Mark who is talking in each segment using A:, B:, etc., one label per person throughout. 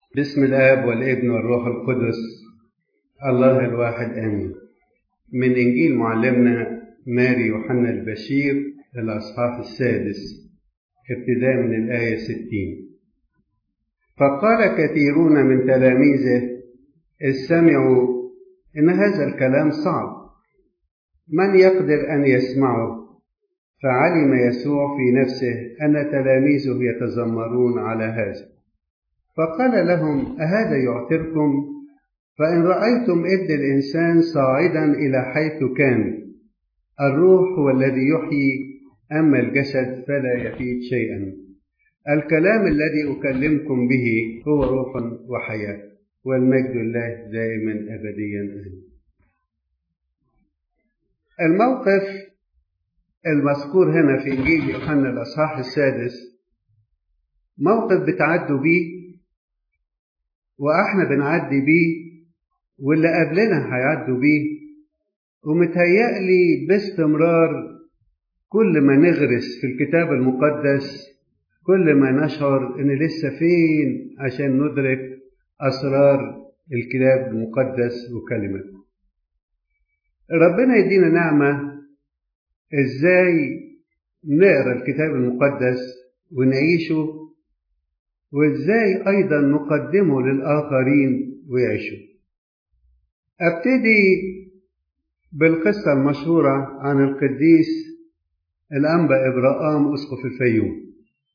A: بسم الآب والابن والروح القدس الله الواحد آمين من إنجيل معلمنا ماري يوحنا البشير الأصحاح السادس ابتداء من الآية ستين فقال كثيرون من تلاميذه إذ سمعوا إن هذا الكلام صعب من يقدر أن يسمعه فعلم يسوع في نفسه أن تلاميذه يتذمرون على هذا فقال لهم أهذا يعثركم فإن رأيتم ابن الإنسان صاعدا إلى حيث كان الروح هو الذي يحيي أما الجسد فلا يفيد شيئا الكلام الذي أكلمكم به هو روح وحياة والمجد الله دائما أبديا آمين الموقف المذكور هنا في إنجيل يوحنا الأصحاح السادس موقف بتعدوا بيه وإحنا بنعدي بيه واللي قبلنا هيعدوا بيه ومتهيألي باستمرار كل ما نغرس في الكتاب المقدس كل ما نشعر إن لسه فين عشان ندرك أسرار الكتاب المقدس وكلمته ربنا يدينا نعمة إزاي نقرأ الكتاب المقدس ونعيشه وإزاي أيضا نقدمه للآخرين ويعيشوا أبتدي بالقصة المشهورة عن القديس الأنبا إبراهام أسقف الفيوم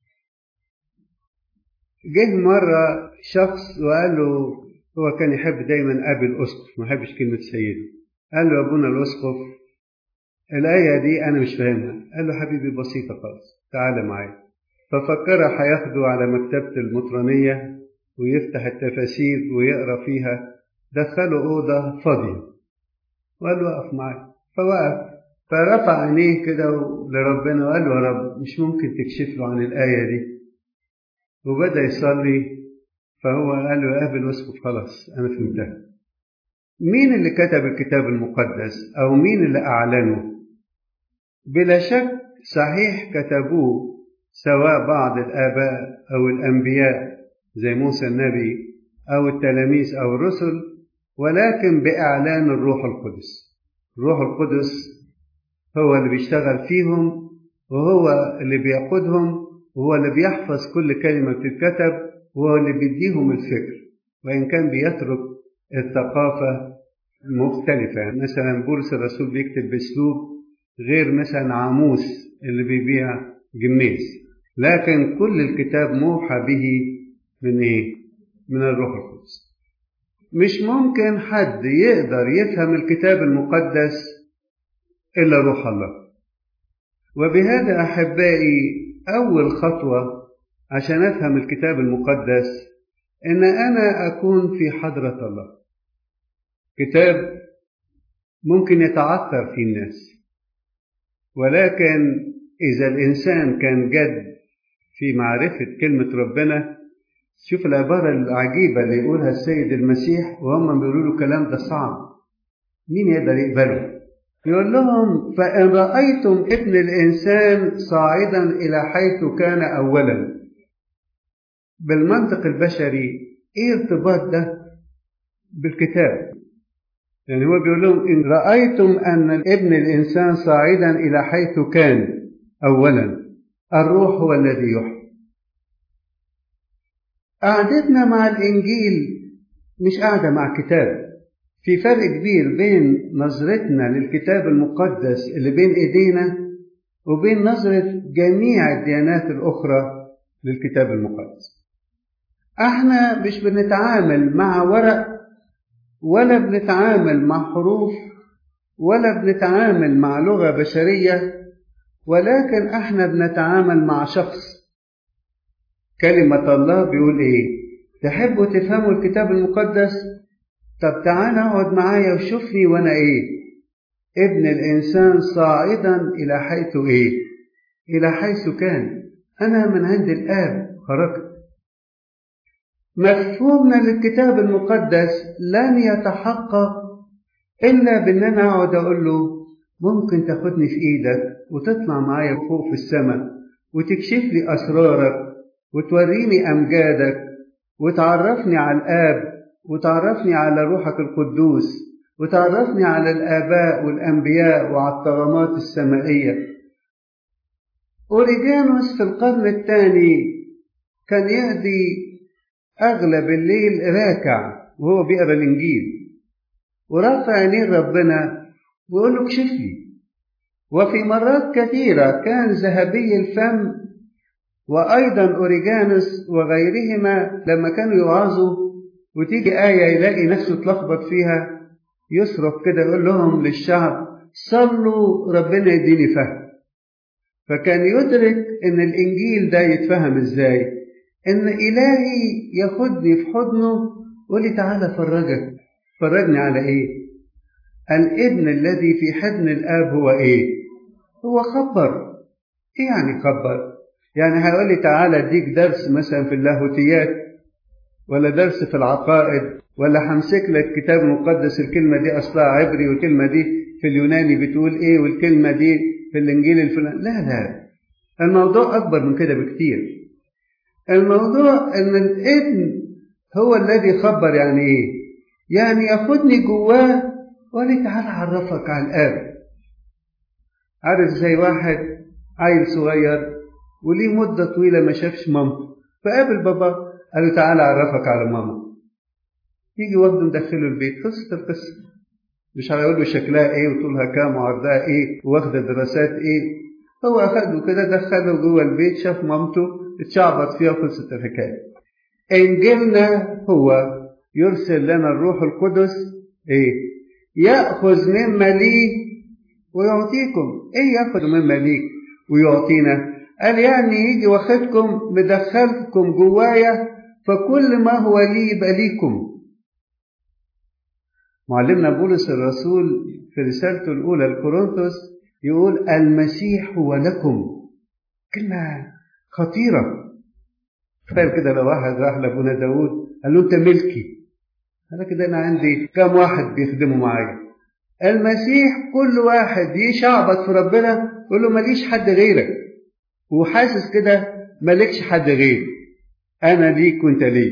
A: جه مرة شخص وقال له هو كان يحب دايما أبي الأسقف ما يحبش كلمة سيدي قال له يا أبونا الأسقف الآية دي أنا مش فاهمها قال له حبيبي بسيطة خالص تعالى معايا ففكر هياخده على مكتبة المطرانية ويفتح التفاسير ويقرأ فيها دخله أوضة فاضية وقال له اقف معايا فوقف فرفع عينيه كده لربنا وقال له يا رب مش ممكن تكشف له عن الآية دي وبدأ يصلي فهو قال له يا أبي الأسقف خلاص أنا فهمتها مين اللي كتب الكتاب المقدس أو مين اللي أعلنه بلا شك صحيح كتبوه سواء بعض الآباء أو الأنبياء زي موسى النبي أو التلاميذ أو الرسل ولكن بإعلان الروح القدس الروح القدس هو اللي بيشتغل فيهم وهو اللي بيقودهم وهو اللي بيحفظ كل كلمة بتتكتب وهو اللي بيديهم الفكر وإن كان بيترك الثقافة مختلفة مثلا بولس الرسول بيكتب بأسلوب غير مثلا عاموس اللي بيبيع جميز لكن كل الكتاب موحى به من ايه من الروح القدس مش ممكن حد يقدر يفهم الكتاب المقدس الا روح الله وبهذا احبائي اول خطوه عشان افهم الكتاب المقدس ان انا اكون في حضره الله كتاب ممكن يتعثر فيه الناس ولكن اذا الانسان كان جد في معرفة كلمة ربنا شوف العبارة العجيبة اللي يقولها السيد المسيح وهم بيقولوا له الكلام ده صعب مين يقدر يقبله يقول لهم فإن رأيتم ابن الإنسان صاعدا إلى حيث كان أولا بالمنطق البشري إيه ارتباط ده بالكتاب يعني هو بيقول لهم إن رأيتم أن ابن الإنسان صاعدا إلى حيث كان أولا الروح هو الذي يحيي قعدتنا مع الإنجيل مش قاعدة مع كتاب في فرق كبير بين نظرتنا للكتاب المقدس اللي بين إيدينا وبين نظرة جميع الديانات الأخرى للكتاب المقدس احنا مش بنتعامل مع ورق ولا بنتعامل مع حروف ولا بنتعامل مع لغة بشرية ولكن احنا بنتعامل مع شخص كلمة الله بيقول ايه تحبوا تفهموا الكتاب المقدس طب تعالى اقعد معايا وشوفني وانا ايه ابن الانسان صاعدا الى حيث ايه الى حيث كان انا من عند الاب خرجت مفهومنا للكتاب المقدس لن يتحقق الا بان انا اقعد اقول له ممكن تاخدني في ايدك وتطلع معايا فوق في السماء وتكشف لي اسرارك وتوريني امجادك وتعرفني على الآب وتعرفني على روحك القدوس وتعرفني على الآباء والأنبياء وعلى الطغمات السمائية أوريجانوس في القرن الثاني كان يقضي أغلب الليل راكع وهو بيقرا الإنجيل ورافع عينيه ربنا ويقول له اكشف لي وفي مرات كثيرة كان ذهبي الفم وأيضا أوريجانوس وغيرهما لما كانوا يوعظوا وتيجي آية يلاقي نفسه اتلخبط فيها يصرخ كده يقول لهم للشعب صلوا ربنا يديني فهم فكان يدرك ان الانجيل ده يتفهم ازاي ان الهي ياخدني في حضنه ويقول لي تعالى فرجك فرجني على ايه الابن الذي في حضن الاب هو ايه هو خبر ايه يعني خبر يعني هيقول لي تعالى اديك درس مثلا في اللاهوتيات ولا درس في العقائد ولا همسك لك كتاب مقدس الكلمة دي أصلها عبري والكلمة دي في اليوناني بتقول إيه والكلمة دي في الإنجيل الفلاني لا لا الموضوع أكبر من كده بكتير الموضوع إن الابن هو الذي خبر يعني إيه يعني ياخدني جواه وقال تعالى أعرفك على الآب عارف زي واحد عيل صغير وليه مدة طويلة ما شافش مامته فقابل بابا قال له تعالى أعرفك على ماما يجي واخده مدخله البيت خلصت القصة مش هيقول له شكلها ايه وطولها كام وعرضها ايه واخده دراسات ايه هو اخده كده دخله جوه البيت شاف مامته اتشعبط فيها وخلصت الحكايه انجيلنا هو يرسل لنا الروح القدس ايه ياخذ مما ليه ويعطيكم ايه ياخذ مما ليك ويعطينا قال يعني يجي واخدكم مدخلكم جوايا فكل ما هو لي يبقى ليكم معلمنا بولس الرسول في رسالته الأولى لكورنثوس يقول المسيح هو لكم كلمة خطيرة تخيل كده لو واحد راح لأبونا داود قال له أنت ملكي قال كده أنا عندي كام واحد بيخدموا معايا المسيح كل واحد يشعبط في ربنا يقول له ماليش حد غيرك وحاسس كده مالكش حد غيري أنا ليك وأنت ليك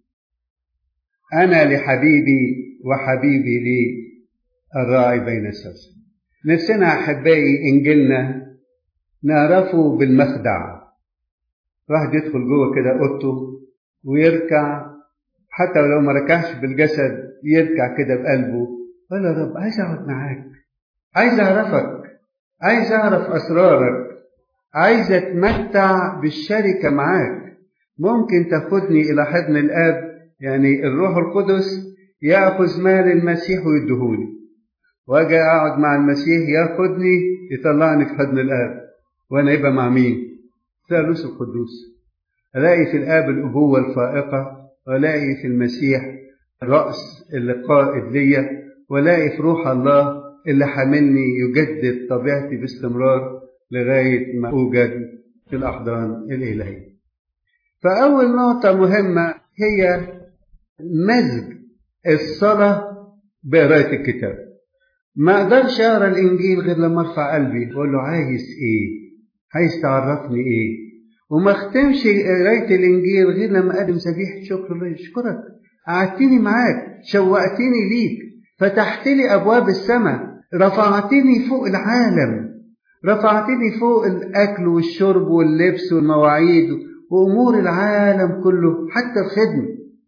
A: أنا لحبيبي وحبيبي لي الراعي بين السلسل نفسنا أحبائي إنجيلنا نعرفه بالمخدع واحد يدخل جوه كده أوضته ويركع حتى لو ما ركعش بالجسد يركع كده بقلبه قال يا رب عايز أقعد معاك عايز أعرفك عايز أعرف أسرارك عايز أتمتع بالشركة معاك ممكن تاخدني إلى حضن الآب يعني الروح القدس ياخذ مال المسيح ويدهوني واجي اقعد مع المسيح ياخدني يطلعني في حضن الاب وانا يبقى مع مين ثالوث القدوس الاقي في الاب الابوه الفائقه والاقي في المسيح الراس اللي قائد ليا والاقي في روح الله اللي حاملني يجدد طبيعتي باستمرار لغايه ما اوجد في الاحضان الالهيه فاول نقطه مهمه هي مزج الصلاة بقراية الكتاب ما اقدرش اقرا الانجيل غير لما ارفع قلبي واقول له عايز ايه عايز تعرفني ايه وما اختمش قرايه الانجيل غير لما اقدم ذبيحه شكر الله اشكرك قعدتني معاك شوقتني ليك فتحت لي ابواب السماء رفعتني فوق العالم رفعتني فوق الاكل والشرب واللبس والمواعيد وامور العالم كله حتى الخدمه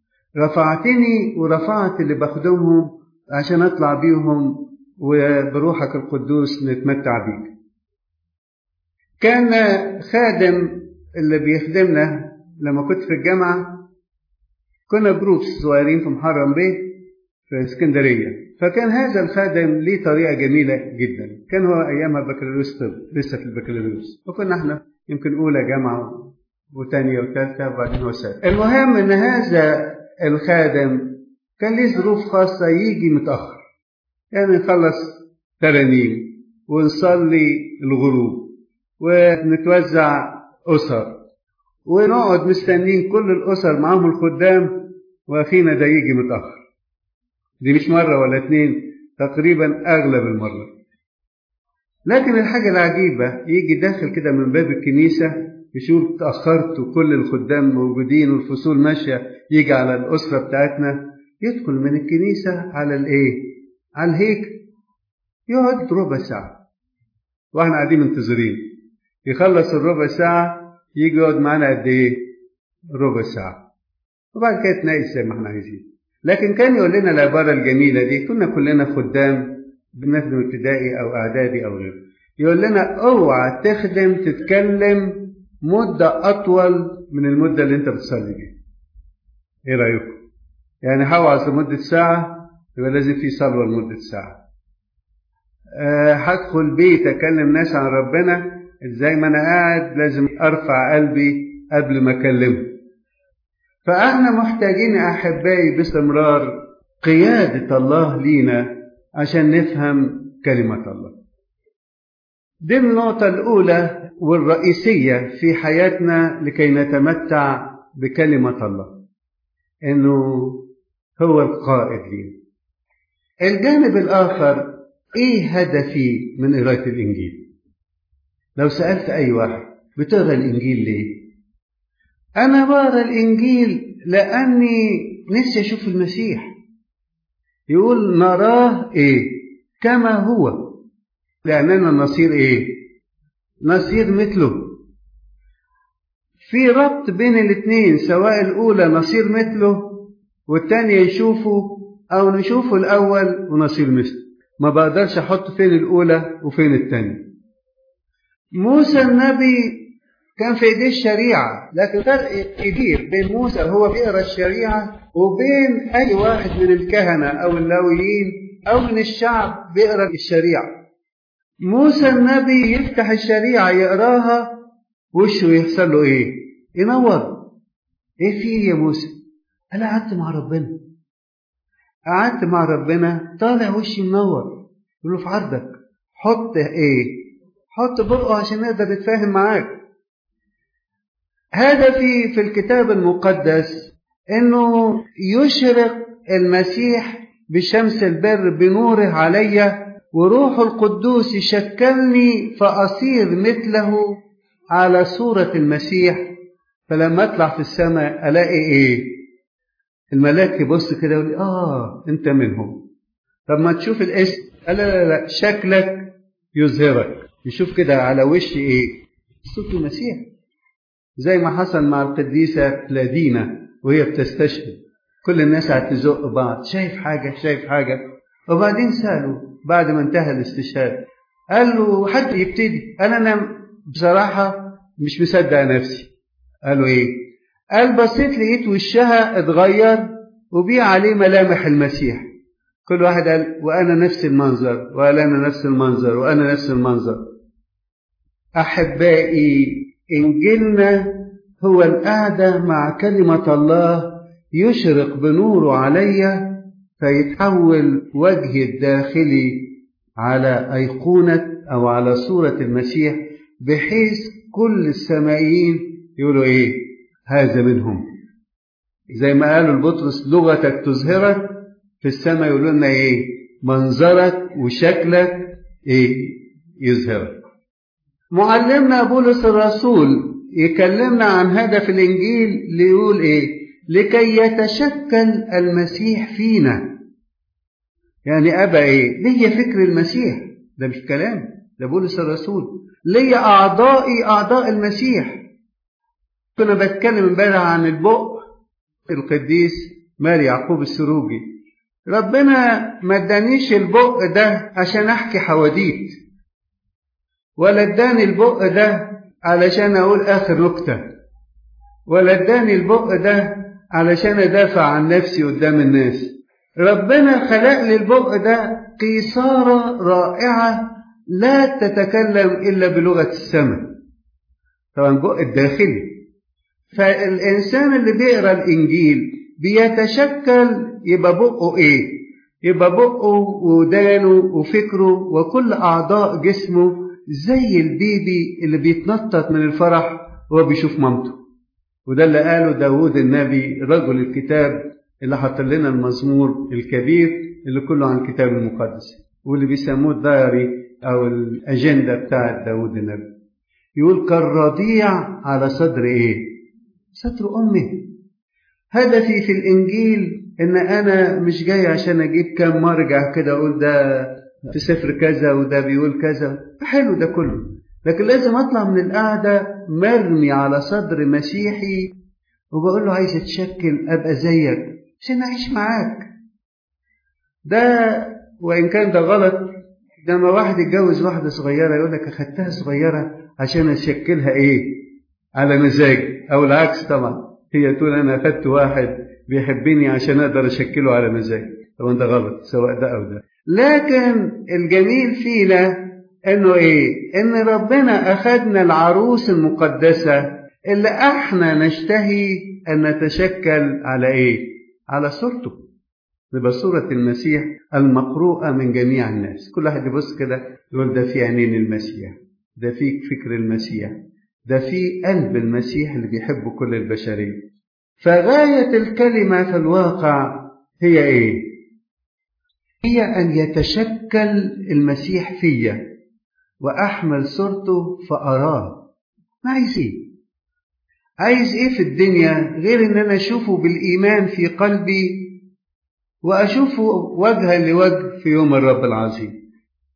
A: رفعتني ورفعت اللي بخدمهم عشان اطلع بيهم وبروحك القدوس نتمتع بيك كان خادم اللي بيخدمنا لما كنت في الجامعة كنا جروبس صغيرين في محرم بيه في اسكندرية فكان هذا الخادم ليه طريقة جميلة جدا كان هو أيامها بكالوريوس طب لسه في البكالوريوس وكنا احنا يمكن أولى جامعة وثانية وثالثة وبعدين هو سادس المهم إن هذا الخادم كان ليه ظروف خاصة يجي متأخر يعني نخلص ترانيم ونصلي الغروب ونتوزع أسر ونقعد مستنين كل الأسر معاهم الخدام وأخينا ده يجي متأخر دي مش مرة ولا اتنين تقريبا أغلب المرة لكن الحاجة العجيبة يجي داخل كده من باب الكنيسة يشوف تأخرت وكل الخدام موجودين والفصول ماشية يجي على الأسرة بتاعتنا يدخل من الكنيسة على الإيه؟ على الهيكل يقعد ربع ساعة واحنا قاعدين منتظرين يخلص الربع ساعة يجي يقعد معانا قد إيه؟ ربع ساعة وبعد كده يتناقش زي ما احنا عايزين لكن كان يقول لنا العبارة الجميلة دي كنا كلنا خدام بنخدم ابتدائي أو إعدادي أو غيره يقول لنا اوعى تخدم تتكلم مدة أطول من المدة اللي أنت بتصلي بيها. إيه رأيكم؟ يعني هوعظ لمدة ساعة يبقى لازم في صلوة لمدة ساعة. أه هدخل بيت أكلم ناس عن ربنا زي ما أنا قاعد لازم أرفع قلبي قبل ما أكلمه. فإحنا محتاجين أحبائي باستمرار قيادة الله لينا عشان نفهم كلمة الله. دي النقطة الأولى والرئيسية في حياتنا لكي نتمتع بكلمة الله إنه هو القائد لينا الجانب الآخر إيه هدفي من قراءة الإنجيل لو سألت أي واحد بتقرأ الإنجيل ليه أنا بقرأ الإنجيل لأني نفسي أشوف المسيح يقول نراه إيه كما هو لأننا نصير إيه؟ نصير مثله. في ربط بين الاثنين سواء الأولى نصير مثله والتانية نشوفه أو نشوفه الأول ونصير مثله. ما بقدرش أحط فين الأولى وفين التانية. موسى النبي كان في ايديه الشريعة لكن فرق كبير بين موسى وهو بيقرا الشريعة وبين أي واحد من الكهنة أو اللاويين أو من الشعب بيقرا الشريعة. موسى النبي يفتح الشريعة يقراها وشه يحصل له ايه؟ ينور ايه في يا موسى؟ انا قعدت مع ربنا قعدت مع ربنا طالع وشي منور يقول له في عرضك حط ايه؟ حط بقه عشان نقدر نتفاهم معاك هدفي في الكتاب المقدس انه يشرق المسيح بشمس البر بنوره عليّ وروح القدوس يشكلني فأصير مثله على صورة المسيح فلما أطلع في السماء ألاقي إيه؟ الملاك يبص كده يقول لي آه أنت منهم طب ما تشوف الاسم لا لا لا شكلك يظهرك يشوف كده على وش إيه؟ صوت المسيح زي ما حصل مع القديسة بلادينا وهي بتستشهد كل الناس قاعدة تزق بعض شايف حاجة شايف حاجة وبعدين سألوا بعد ما انتهى الاستشهاد قال له حد يبتدي قال انا بصراحة مش مصدق نفسي قالوا ايه قال بصيت لقيت وشها اتغير وبيه عليه ملامح المسيح كل واحد قال وانا نفس المنظر وقال انا نفس المنظر وانا نفس المنظر احبائي انجيلنا هو القعده مع كلمه الله يشرق بنوره عليّ فيتحول وجهي الداخلي على أيقونة أو على صورة المسيح بحيث كل السمائيين يقولوا إيه هذا منهم زي ما قالوا البطرس لغتك تظهرك في السماء يقولوا لنا إيه منظرك وشكلك إيه يظهرك معلمنا بولس الرسول يكلمنا عن هدف الإنجيل ليقول إيه لكي يتشكل المسيح فينا يعني أبا إيه ليا فكر المسيح ده مش كلام ده بولس الرسول ليا أعضائي أعضاء المسيح كنا بتكلم امبارح عن البق القديس ماري يعقوب السروجي ربنا ما ادانيش البق ده عشان احكي حواديت ولا اداني البق ده علشان اقول اخر نكته ولا اداني البق ده علشان ادافع عن نفسي قدام الناس ربنا خلق لي البق ده قيصارة رائعة لا تتكلم إلا بلغة السماء طبعا بق الداخلي فالإنسان اللي بيقرأ الإنجيل بيتشكل يبقى بقه إيه يبقى بقه ودانه وفكره وكل أعضاء جسمه زي البيبي اللي بيتنطط من الفرح وهو بيشوف مامته وده اللي قاله داود النبي رجل الكتاب اللي حط لنا المزمور الكبير اللي كله عن الكتاب المقدس واللي بيسموه الدايري او الاجنده بتاعه داود النبي يقول كالرضيع على صدر ايه صدر امه هدفي في الانجيل ان انا مش جاي عشان اجيب كام مرجع كده اقول ده في سفر كذا وده بيقول كذا حلو ده كله لكن لازم اطلع من القعده مرمي على صدر مسيحي وبقول له عايز اتشكل ابقى زيك عشان اعيش معاك ده وان كان ده غلط لما واحد يتجوز واحده صغيره يقول لك اخدتها صغيره عشان اشكلها ايه على مزاجي او العكس طبعا هي تقول انا اخدت واحد بيحبني عشان اقدر اشكله على مزاجي طبعا ده غلط سواء ده او ده لكن الجميل فينا انه ايه ان ربنا اخذنا العروس المقدسه اللي احنا نشتهي ان نتشكل على ايه على صورته تبقى صورة المسيح المقروءة من جميع الناس كل واحد يبص كده يقول ده في عينين المسيح ده في فكر المسيح ده في قلب المسيح اللي بيحب كل البشرية فغاية الكلمة في الواقع هي ايه هي ان يتشكل المسيح فيا واحمل صورته فاراه ما عايز ايه عايز ايه في الدنيا غير ان انا اشوفه بالايمان في قلبي واشوفه وجها لوجه في يوم الرب العظيم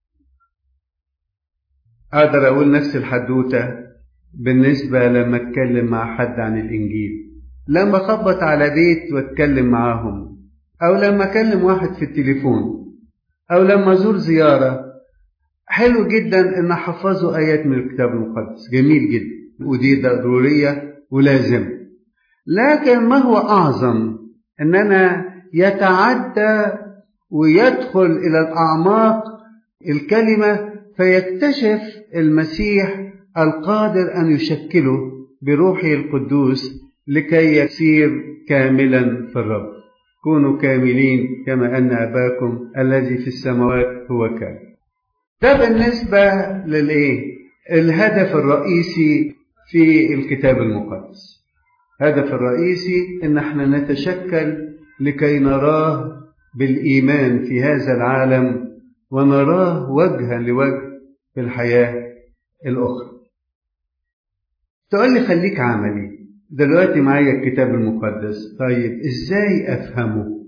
A: اقدر اقول نفس الحدوته بالنسبه لما اتكلم مع حد عن الانجيل لما اخبط على بيت واتكلم معاهم او لما اكلم واحد في التليفون او لما ازور زياره حلو جدا ان احفظه ايات من الكتاب المقدس جميل جدا ودي ضروريه ولازم لكن ما هو اعظم ان انا يتعدى ويدخل الى الاعماق الكلمه فيكتشف المسيح القادر ان يشكله بروحه القدوس لكي يصير كاملا في الرب كونوا كاملين كما ان اباكم الذي في السماوات هو كامل ده بالنسبه للايه الهدف الرئيسي في الكتاب المقدس الهدف الرئيسي ان احنا نتشكل لكي نراه بالايمان في هذا العالم ونراه وجها لوجه في الحياه الاخرى تقول لي خليك عملي دلوقتي معايا الكتاب المقدس طيب ازاي افهمه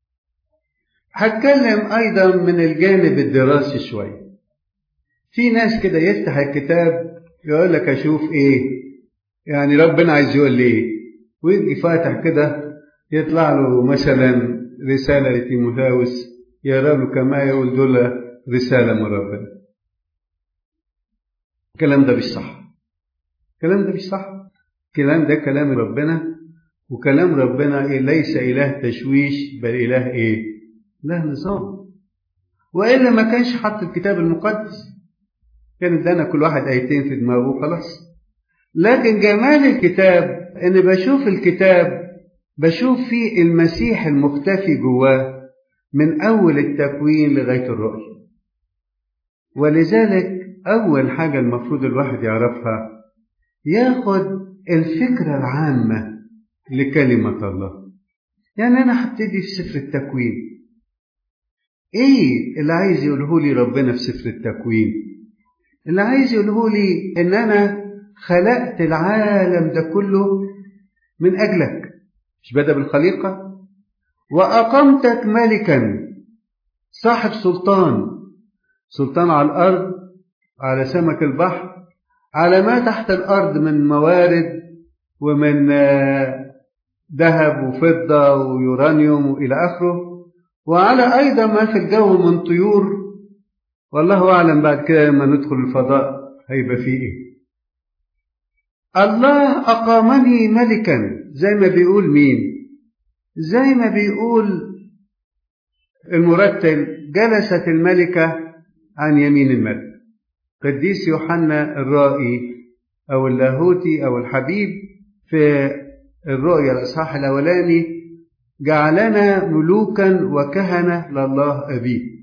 A: هتكلم ايضا من الجانب الدراسي شويه في ناس كده يفتح الكتاب يقول لك اشوف ايه يعني ربنا عايز يقول لي ايه ويجي فاتح كده يطلع له مثلا رسالة لتيموثاوس يرى له كما يقول دول رسالة من ربنا الكلام ده مش صح الكلام ده مش صح الكلام ده كلام ربنا وكلام ربنا إيه ليس إله تشويش بل إله إيه إله نظام وإلا ما كانش حط الكتاب المقدس كان ادانا كل واحد آيتين في دماغه خلاص لكن جمال الكتاب إن بشوف الكتاب بشوف فيه المسيح المختفي جواه من أول التكوين لغاية الرؤية ولذلك أول حاجة المفروض الواحد يعرفها ياخد الفكرة العامة لكلمة الله يعني أنا هبتدي في سفر التكوين إيه اللي عايز يقوله لي ربنا في سفر التكوين اللي عايز يقوله لي إن أنا خلقت العالم ده كله من أجلك مش بدأ بالخليقة وأقمتك ملكا صاحب سلطان سلطان على الأرض على سمك البحر على ما تحت الأرض من موارد ومن ذهب وفضة ويورانيوم وإلى آخره وعلى أيضا ما في الجو من طيور والله أعلم بعد كده لما ندخل الفضاء هيبقى فيه إيه الله أقامني ملكا زي ما بيقول مين زي ما بيقول المرتل جلست الملكة عن يمين الملك قديس يوحنا الرائي أو اللاهوتي أو الحبيب في الرؤيا الإصحاح الأولاني جعلنا ملوكا وكهنة لله أبيه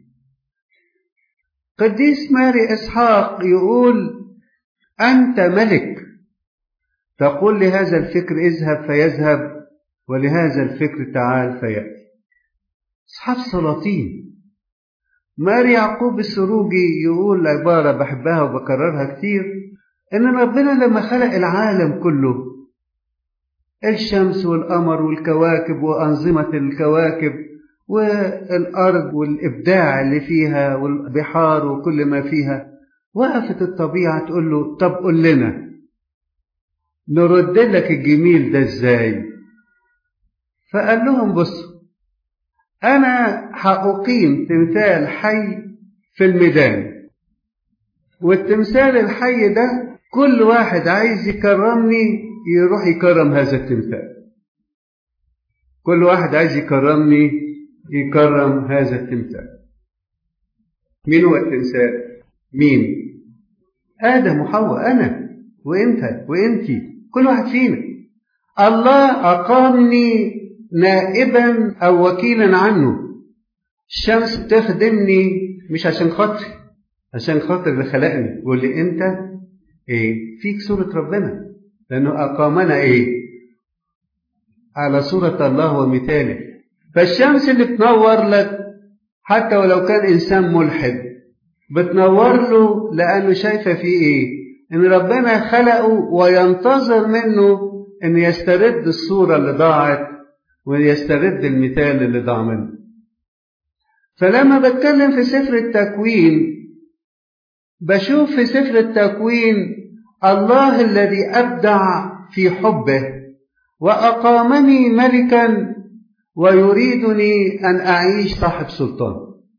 A: قديس ماري إسحاق يقول أنت ملك تقول لهذا الفكر اذهب فيذهب ولهذا الفكر تعال فيأتي أصحاب سلاطين ماري يعقوب السروجي يقول عبارة بحبها وبكررها كتير إن ربنا لما خلق العالم كله الشمس والقمر والكواكب وأنظمة الكواكب والأرض والإبداع اللي فيها والبحار وكل ما فيها وقفت الطبيعة تقول له طب قول لنا نرد لك الجميل ده ازاي فقال لهم بصوا أنا هأقيم تمثال حي في الميدان والتمثال الحي ده كل واحد عايز يكرمني يروح يكرم هذا التمثال كل واحد عايز يكرمني يكرم هذا التمثال مين هو التمثال مين آدم وحواء أنا وإنت وإنتي كل واحد فينا الله أقامني نائبا أو وكيلا عنه الشمس بتخدمني مش عشان خاطري عشان خاطر اللي خلقني واللي انت ايه فيك صورة ربنا لأنه أقامنا ايه على صورة الله ومثاله فالشمس اللي بتنور لك حتى ولو كان إنسان ملحد بتنور له لأنه شايفة فيه ايه إن ربنا خلقه وينتظر منه إن يسترد الصورة اللي ضاعت ويسترد المثال اللي ضاع منه فلما بتكلم في سفر التكوين بشوف في سفر التكوين الله الذي ابدع في حبه واقامني ملكا ويريدني ان اعيش صاحب سلطان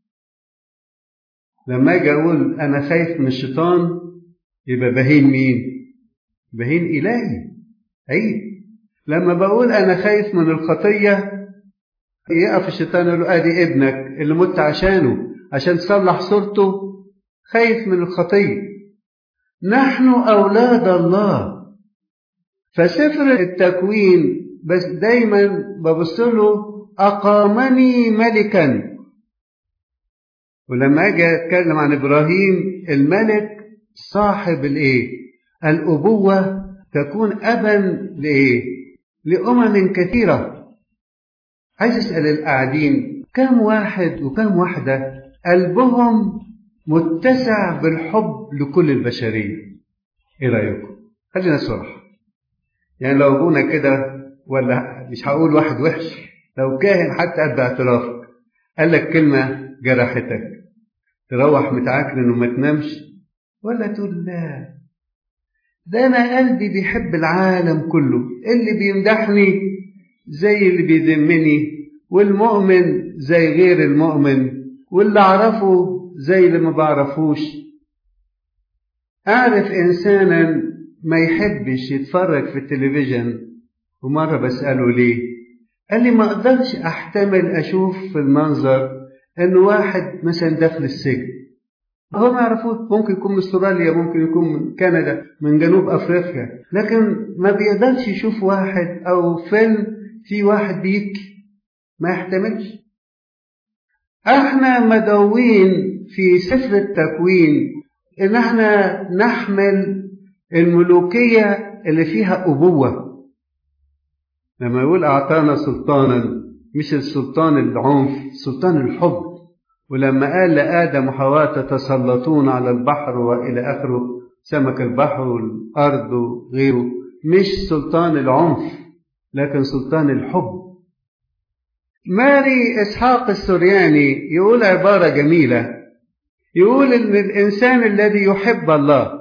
A: لما اجي اقول انا خايف من الشيطان يبقى بهين مين بهين الهي اي لما بقول انا خايف من الخطيه يقف الشيطان يقول له ادي ابنك اللي مت عشانه عشان تصلح صورته خايف من الخطيه نحن اولاد الله فسفر التكوين بس دايما ببص له اقامني ملكا ولما اجي اتكلم عن ابراهيم الملك صاحب الايه الابوه تكون ابا لايه لامم كثيره عايز اسال القاعدين كم واحد وكم واحده قلبهم متسع بالحب لكل البشريه ايه رايكم خلينا صراحه يعني لو ابونا كده ولا مش هقول واحد وحش لو كاهن حتى قد باعترافك قال لك كلمه جرحتك تروح متعكرن وما تنامش ولا تقول لا ده انا قلبي بيحب العالم كله اللي بيمدحني زي اللي بيذمني والمؤمن زي غير المؤمن واللي اعرفه زي اللي ما بعرفوش اعرف انسانا ما يحبش يتفرج في التلفزيون ومره بساله ليه قال لي ما اقدرش احتمل اشوف في المنظر ان واحد مثلا داخل السجن هو ما يعرفوش ممكن يكون من استراليا ممكن يكون من كندا من جنوب افريقيا لكن ما بيقدرش يشوف واحد او فيلم في واحد بيبكي ما يحتملش احنا مدعوين في سفر التكوين ان احنا نحمل الملوكية اللي فيها أبوة لما يقول أعطانا سلطانا مش السلطان العنف سلطان الحب ولما قال لآدم وحواء تتسلطون على البحر وإلى آخره سمك البحر والأرض وغيره مش سلطان العنف لكن سلطان الحب ماري إسحاق السرياني يقول عبارة جميلة يقول إن الإنسان الذي يحب الله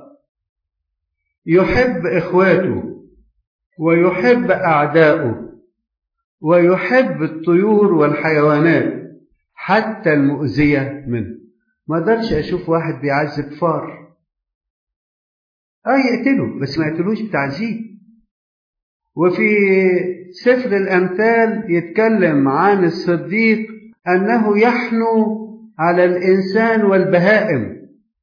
A: يحب إخواته ويحب أعداؤه ويحب الطيور والحيوانات حتى المؤذية منه ما اقدرش أشوف واحد بيعذب فار آه يقتله بس ما يقتلوش بتعذيب وفي سفر الأمثال يتكلم عن الصديق أنه يحنو على الإنسان والبهائم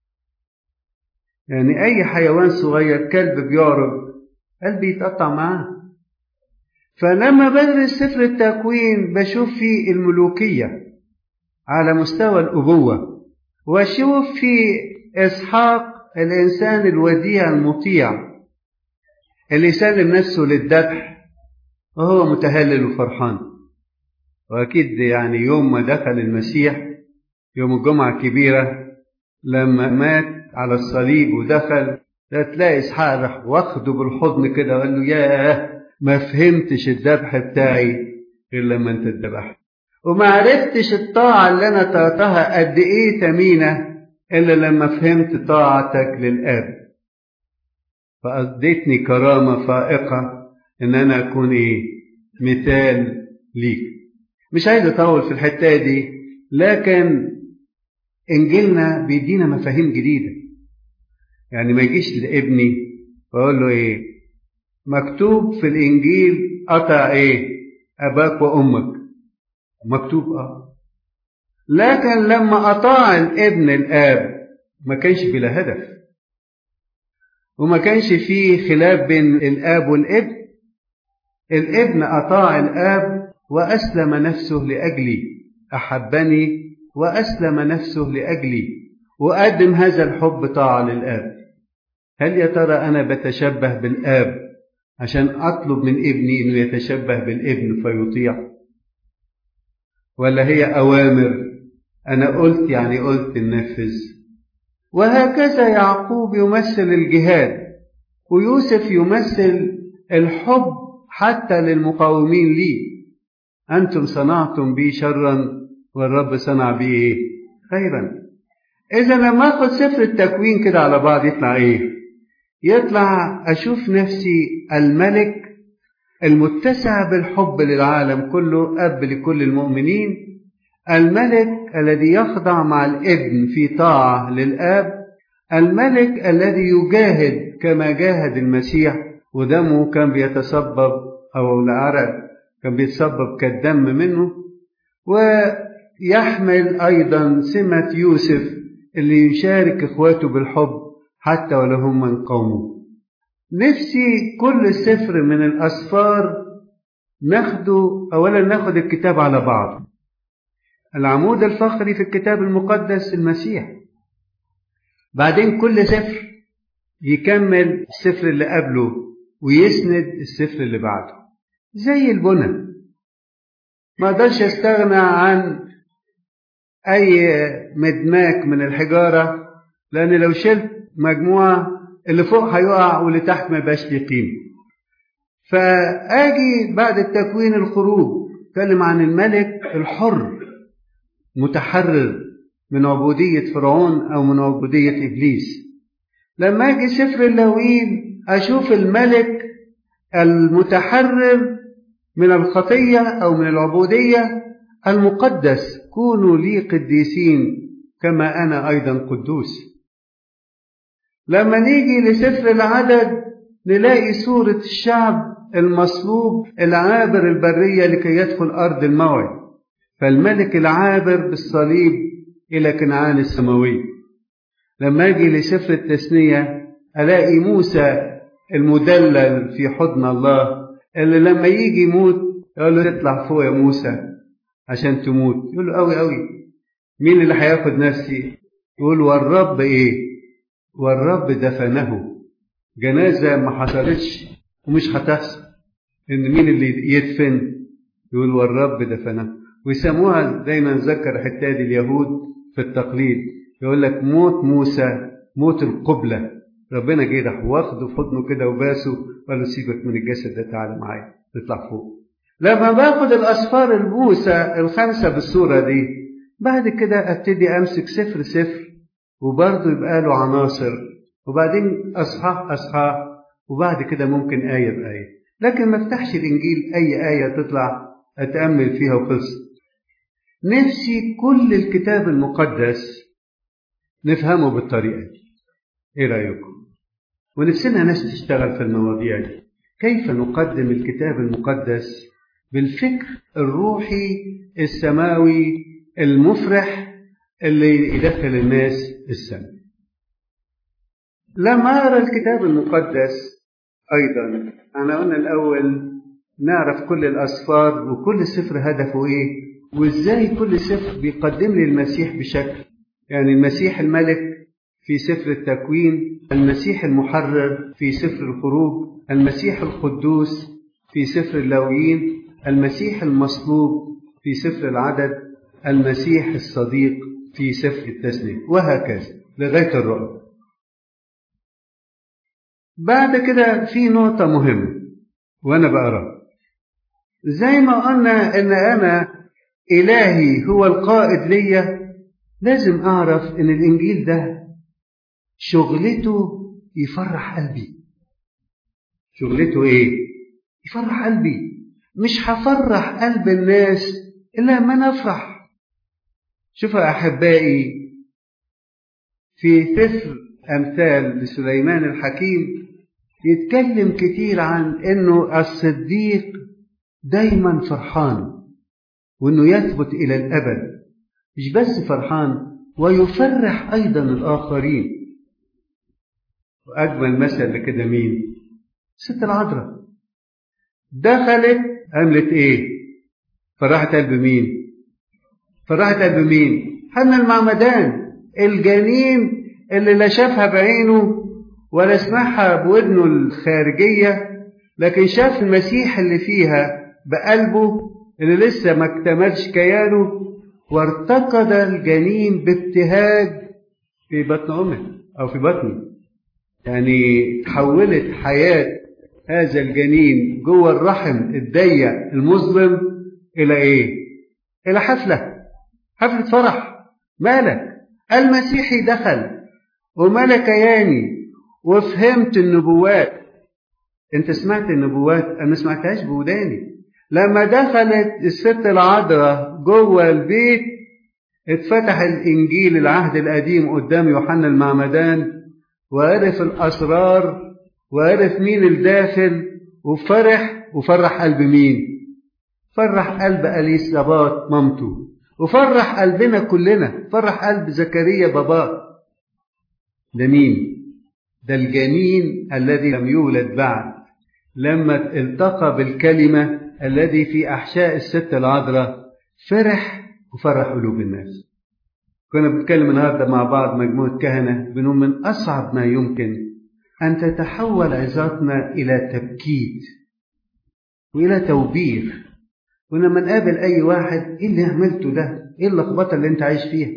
A: يعني أي حيوان صغير كلب بيعرض قلبي يتقطع معاه فلما بدرس سفر التكوين بشوف فيه الملوكية على مستوى الأبوة وأشوف في إسحاق الإنسان الوديع المطيع اللي يسلم نفسه للذبح وهو متهلل وفرحان وأكيد يعني يوم ما دخل المسيح يوم الجمعة الكبيرة لما مات على الصليب ودخل تلاقي اسحاق راح واخده بالحضن كده وقال له ياه ما فهمتش الذبح بتاعي غير لما انت اتذبحت وما عرفتش الطاعة اللي أنا طاعتها قد إيه ثمينة إلا لما فهمت طاعتك للآب فأديتني كرامة فائقة إن أنا أكون إيه مثال ليك مش عايز أطول في الحتة دي لكن إنجيلنا بيدينا مفاهيم جديدة يعني ما يجيش لابني وأقول له إيه مكتوب في الإنجيل قطع إيه أباك وأمك مكتوب اه لكن لما اطاع الابن الاب ما كانش بلا هدف وما كانش فيه خلاف بين الاب والابن الابن اطاع الاب واسلم نفسه لاجلي احبني واسلم نفسه لاجلي وقدم هذا الحب طاعه للاب هل يا ترى انا بتشبه بالاب عشان اطلب من ابني انه يتشبه بالابن فيطيع ولا هي أوامر أنا قلت يعني قلت ننفذ وهكذا يعقوب يمثل الجهاد ويوسف يمثل الحب حتى للمقاومين لي أنتم صنعتم بي شرا والرب صنع بي إيه؟ خيرا إذا لما أخذ سفر التكوين كده على بعض يطلع إيه؟ يطلع أشوف نفسي الملك المتسع بالحب للعالم كله أب لكل المؤمنين الملك الذي يخضع مع الابن في طاعة للآب الملك الذي يجاهد كما جاهد المسيح ودمه كان بيتسبب أو العرق كان بيتسبب كالدم منه ويحمل أيضا سمة يوسف اللي يشارك إخواته بالحب حتى ولو هم من قومه نفسي كل سفر من الأسفار ناخده أولا ناخد الكتاب على بعض العمود الفقري في الكتاب المقدس المسيح بعدين كل سفر يكمل السفر اللي قبله ويسند السفر اللي بعده زي البنى ما اقدرش استغنى عن اي مدماك من الحجاره لان لو شلت مجموعه اللي فوق هيقع واللي تحت ما يبقاش ليه قيمه فاجي بعد التكوين الخروج اتكلم عن الملك الحر متحرر من عبودية فرعون أو من عبودية إبليس لما أجي سفر اللاويين أشوف الملك المتحرر من الخطية أو من العبودية المقدس كونوا لي قديسين كما أنا أيضا قدوس لما نيجي لسفر العدد نلاقي صورة الشعب المصلوب العابر البرية لكي يدخل أرض الموعد فالملك العابر بالصليب إلى كنعان السماوي لما أجي لسفر التثنية ألاقي موسى المدلل في حضن الله اللي لما يجي يموت يقول له اطلع فوق يا موسى عشان تموت يقول له قوي قوي مين اللي هياخد نفسي يقول والرب ايه والرب دفنه جنازة ما حصلتش ومش هتحصل ان مين اللي يدفن يقول والرب دفنه ويسموها دايما نذكر الحته دي اليهود في التقليد يقول لك موت موسى موت القبله ربنا جه راح واخده في حضنه كده وباسه وقال له سيبك من الجسد ده تعالى معايا نطلع فوق لما باخد الاسفار الموسى الخمسه بالصوره دي بعد كده ابتدي امسك سفر سفر وبرضه يبقى له عناصر وبعدين اصحاح اصحاح وبعد كده ممكن ايه بايه لكن ما افتحش الانجيل اي ايه تطلع اتامل فيها وخلصت نفسي كل الكتاب المقدس نفهمه بالطريقة دي ايه رأيكم ونفسنا ناس تشتغل في المواضيع دي كيف نقدم الكتاب المقدس بالفكر الروحي السماوي المفرح اللي يدخل الناس السماء لما أقرأ الكتاب المقدس أيضا أنا قلنا الأول نعرف كل الأسفار وكل سفر هدفه إيه وازاي كل سفر بيقدم لي المسيح بشكل يعني المسيح الملك في سفر التكوين المسيح المحرر في سفر الخروج المسيح القدوس في سفر اللاويين المسيح المصلوب في سفر العدد المسيح الصديق في سفر التثنية وهكذا لغاية الرؤى بعد كده في نقطة مهمة وأنا بقرأ زي ما قلنا إن أنا إلهي هو القائد ليا لازم أعرف إن الإنجيل ده شغلته يفرح قلبي شغلته إيه؟ يفرح قلبي مش هفرح قلب الناس إلا ما نفرح شوفوا يا أحبائي في سفر أمثال لسليمان الحكيم يتكلم كتير عن إنه الصديق دايما فرحان وإنه يثبت إلى الأبد مش بس فرحان ويفرح أيضا الآخرين وأجمل مثل لكده مين؟ ست العذراء دخلت عملت إيه؟ فرحت قلب مين؟ فرحت قلب مين؟ حنا المعمدان الجنين اللي لا شافها بعينه ولا سمعها بودنه الخارجية لكن شاف المسيح اللي فيها بقلبه اللي لسه ما اكتملش كيانه وارتقد الجنين بابتهاج في بطن أمه أو في بطنه يعني تحولت حياة هذا الجنين جوه الرحم الضيق المظلم إلى إيه؟ إلى حفلة حفلة فرح مالك المسيحي دخل وملك كياني وفهمت النبوات انت سمعت النبوات انا ما سمعتهاش بوداني لما دخلت الست العذراء جوه البيت اتفتح الانجيل العهد القديم قدام يوحنا المعمدان وعرف الاسرار وعرف مين الداخل وفرح وفرح قلب مين فرح قلب اليسابات مامته وفرح قلبنا كلنا فرح قلب زكريا باباه ده مين ده الجنين الذي لم يولد بعد لما التقى بالكلمة الذي في أحشاء الست العذراء فرح وفرح قلوب الناس كنا بنتكلم النهاردة مع بعض مجموعة كهنة بنقول من أصعب ما يمكن أن تتحول عظاتنا إلى تبكيت وإلى توبيخ ولما نقابل أي واحد إيه اللي عملته ده؟ إيه اللخبطة اللي أنت عايش فيها؟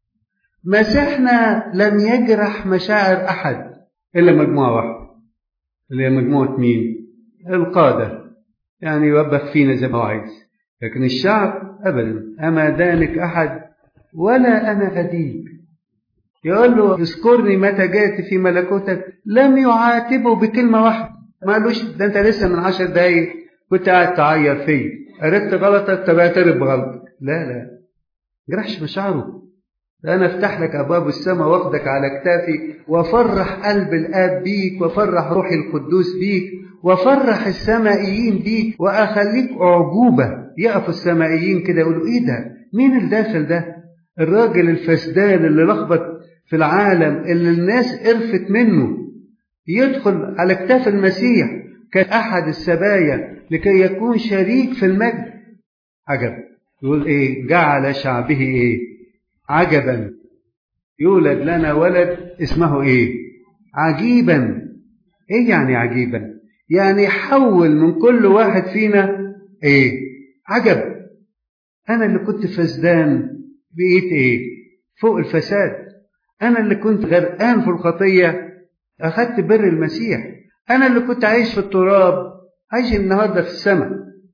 A: مسيحنا لم يجرح مشاعر أحد إلا مجموعة واحدة اللي هي مجموعة مين؟ القادة يعني يوبخ فينا زي ما هو عايز لكن الشعب أبدا أما دانك أحد ولا أنا أديك يقول له اذكرني متى جئت في ملكوتك لم يعاتبه بكلمة واحدة ما قالوش ده أنت لسه من عشر دقايق كنت قاعد تعير فيا عرفت غلطك طب اعترف بغلطك لا لا جرحش مشاعره أنا أفتح لك أبواب السماء وأخدك على كتافي وأفرح قلب الآب بيك وأفرح روحي القدوس بيك وأفرح السمائيين بيك وأخليك أعجوبة يقفوا السمائيين كده يقولوا إيه ده؟ مين الداخل ده؟ الراجل الفسدان اللي لخبط في العالم اللي الناس قرفت منه يدخل على كتاف المسيح كأحد السبايا لكي يكون شريك في المجد عجب يقول إيه؟ جعل شعبه إيه؟ عجبا يولد لنا ولد اسمه ايه عجيبا ايه يعني عجيبا يعني حول من كل واحد فينا ايه عجب انا اللي كنت فسدان بقيت ايه فوق الفساد انا اللي كنت غرقان في الخطيه اخدت بر المسيح انا اللي كنت عايش في التراب عايش النهارده في السماء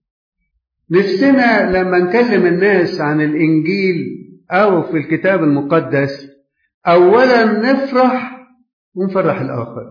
A: نفسنا لما نكلم الناس عن الانجيل أو في الكتاب المقدس أولا نفرح ونفرح الآخر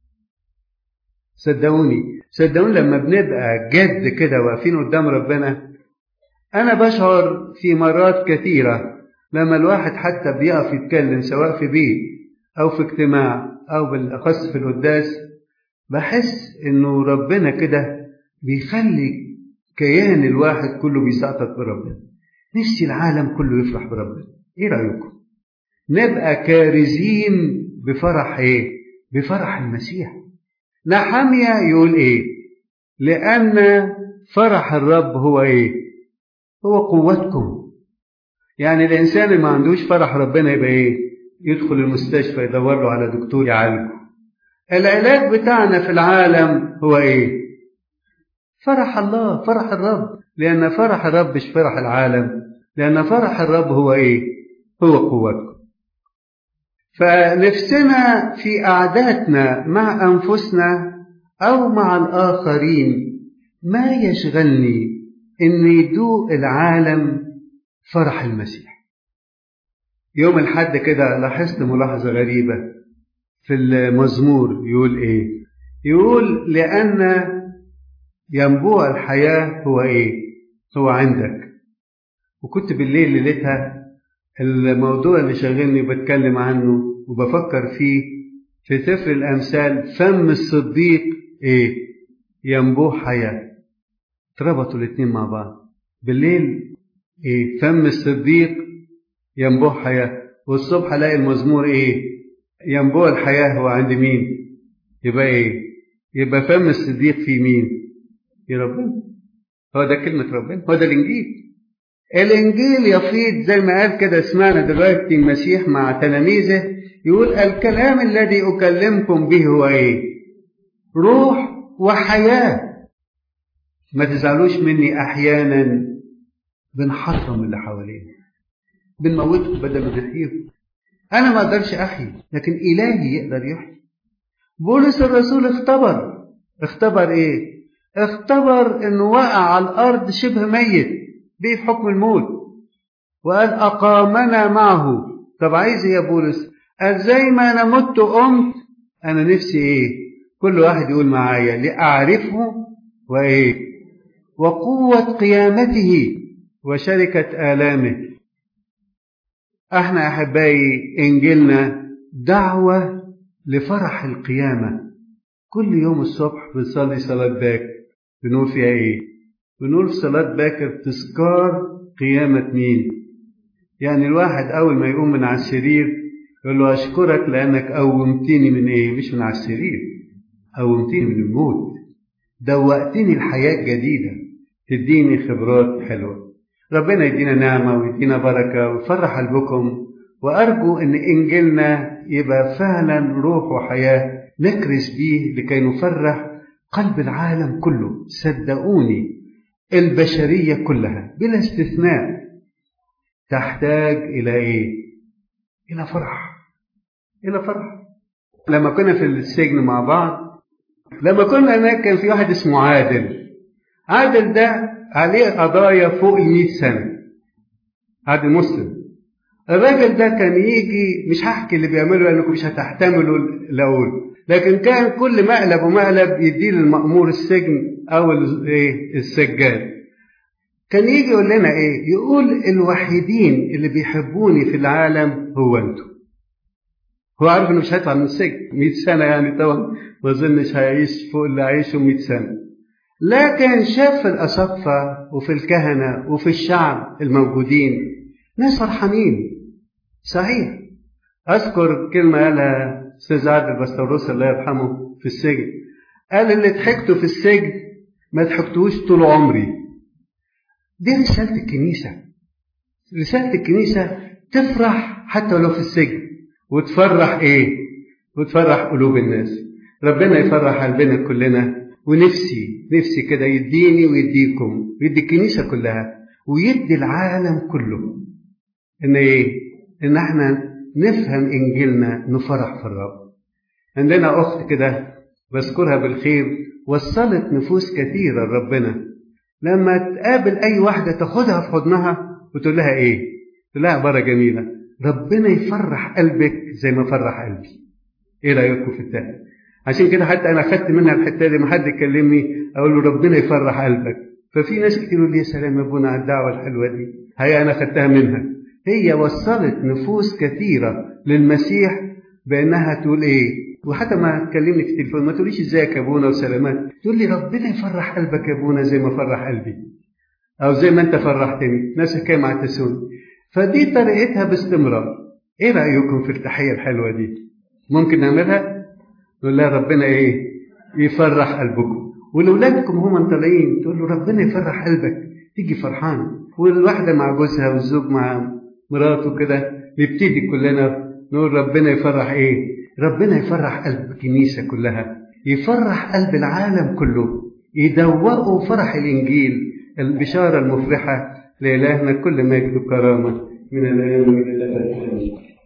A: صدقوني صدقوني لما بنبقى جد كده واقفين قدام ربنا أنا بشعر في مرات كثيرة لما الواحد حتى بيقف يتكلم سواء في بيت أو في اجتماع أو بالأخص في القداس بحس إنه ربنا كده بيخلي كيان الواحد كله بيسقطط بربنا نفسي العالم كله يفرح بربنا ايه رايكم نبقى كارزين بفرح ايه بفرح المسيح نحمية يقول ايه لان فرح الرب هو ايه هو قوتكم يعني الانسان اللي ما عندوش فرح ربنا يبقى ايه يدخل المستشفى يدور له على دكتور يعالجه العلاج بتاعنا في العالم هو ايه فرح الله فرح الرب لأن فرح الرب مش فرح العالم لأن فرح الرب هو إيه؟ هو قوتكم فنفسنا في قعداتنا مع أنفسنا أو مع الآخرين ما يشغلني إن يدوق العالم فرح المسيح يوم الحد كده لاحظت ملاحظة غريبة في المزمور يقول إيه يقول لأن ينبوع الحياة هو إيه هو عندك وكنت بالليل ليلتها الموضوع اللي شاغلني بتكلم عنه وبفكر فيه في سفر الأمثال فم الصديق إيه ينبوع حياة اتربطوا الاتنين مع بعض بالليل إيه فم الصديق ينبوع حياة والصبح ألاقي المزمور إيه ينبوع الحياة هو عند مين يبقى إيه يبقى فم الصديق في مين يا ربنا هو ده كلمة ربنا هو ده الإنجيل الإنجيل يفيض زي ما قال كده سمعنا دلوقتي المسيح مع تلاميذه يقول الكلام الذي أكلمكم به هو إيه روح وحياة ما تزعلوش مني أحيانا بنحطم اللي حوالينا بنموتهم بدل ما نحييهم أنا ما أقدرش أحيي لكن إلهي يقدر يحيي بولس الرسول اختبر اختبر إيه اختبر انه وقع على الارض شبه ميت بيه في حكم الموت وقال اقامنا معه طب عايز ايه يا بولس قال زي ما انا مت قمت انا نفسي ايه كل واحد يقول معايا لاعرفه وايه وقوه قيامته وشركه الامه احنا احبائي انجيلنا دعوه لفرح القيامه كل يوم الصبح بنصلي صلاه باكر بنقول فيها ايه بنقول في صلاة باكر تذكار قيامة مين يعني الواحد أول ما يقوم من على السرير يقول له أشكرك لأنك قومتني من إيه مش من على السرير قومتني من الموت دوقتني الحياة الجديدة تديني خبرات حلوة ربنا يدينا نعمة ويدينا بركة ويفرح قلبكم وأرجو إن إنجيلنا يبقى فعلا روح وحياة نكرس بيه لكي نفرح قلب العالم كله صدقوني البشرية كلها بلا استثناء تحتاج إلى إيه؟ إلى فرح إلى فرح لما كنا في السجن مع بعض لما كنا هناك كان في واحد اسمه عادل عادل ده عليه قضايا فوق المئة سنة عادل مسلم الراجل ده كان يجي مش هحكي اللي بيعمله لأنكم مش هتحتملوا الأول لكن كان كل مقلب ومقلب يديه للمأمور السجن أو السجان كان يجي يقول لنا إيه يقول الوحيدين اللي بيحبوني في العالم هو أنتم هو عارف إنه مش هيطلع من السجن 100 سنة يعني طبعا ما أظنش هيعيش فوق اللي عايشه 100 سنة لكن شاف في الأساقفة وفي الكهنة وفي الشعب الموجودين ناس فرحانين صحيح أذكر كلمة قالها أستاذ عادل بستروس الله يرحمه في السجن قال اللي ضحكته في السجن ما ضحكتوش طول عمري دي رسالة الكنيسة رسالة الكنيسة تفرح حتى ولو في السجن وتفرح ايه وتفرح قلوب الناس ربنا يفرح قلبنا كلنا ونفسي نفسي كده يديني ويديكم ويدي الكنيسة كلها ويدي العالم كله ان ايه ان احنا نفهم انجيلنا نفرح في الرب عندنا اخت كده بذكرها بالخير وصلت نفوس كثيره لربنا لما تقابل اي واحده تاخدها في حضنها وتقول لها ايه تقول لها عباره جميله ربنا يفرح قلبك زي ما فرح قلبي ايه رايكم في التاني عشان كده حتى انا خدت منها الحته دي ما حد يكلمني اقول له ربنا يفرح قلبك ففي ناس كتير يقول لي يا سلام يا ابونا على الدعوه الحلوه دي هي انا خدتها منها هي وصلت نفوس كثيرة للمسيح بأنها تقول إيه وحتى ما تكلمني في التليفون ما تقوليش ازيك يا ابونا وسلامات تقول لي ربنا يفرح قلبك يا ابونا زي ما فرح قلبي او زي ما انت فرحتني نفس الحكايه مع التسون فدي طريقتها باستمرار ايه رايكم في التحيه الحلوه دي ممكن نعملها نقول لها ربنا ايه يفرح قلبكم ولولادكم هم طالعين تقول له ربنا يفرح قلبك تيجي فرحان والواحده مع جوزها والزوج مع مراته كده نبتدي كلنا نقول ربنا يفرح ايه ربنا يفرح قلب الكنيسة كلها يفرح قلب العالم كله يدوقوا فرح الإنجيل البشارة المفرحة لإلهنا كل مجد وكرامة من الآن وإلى الأبد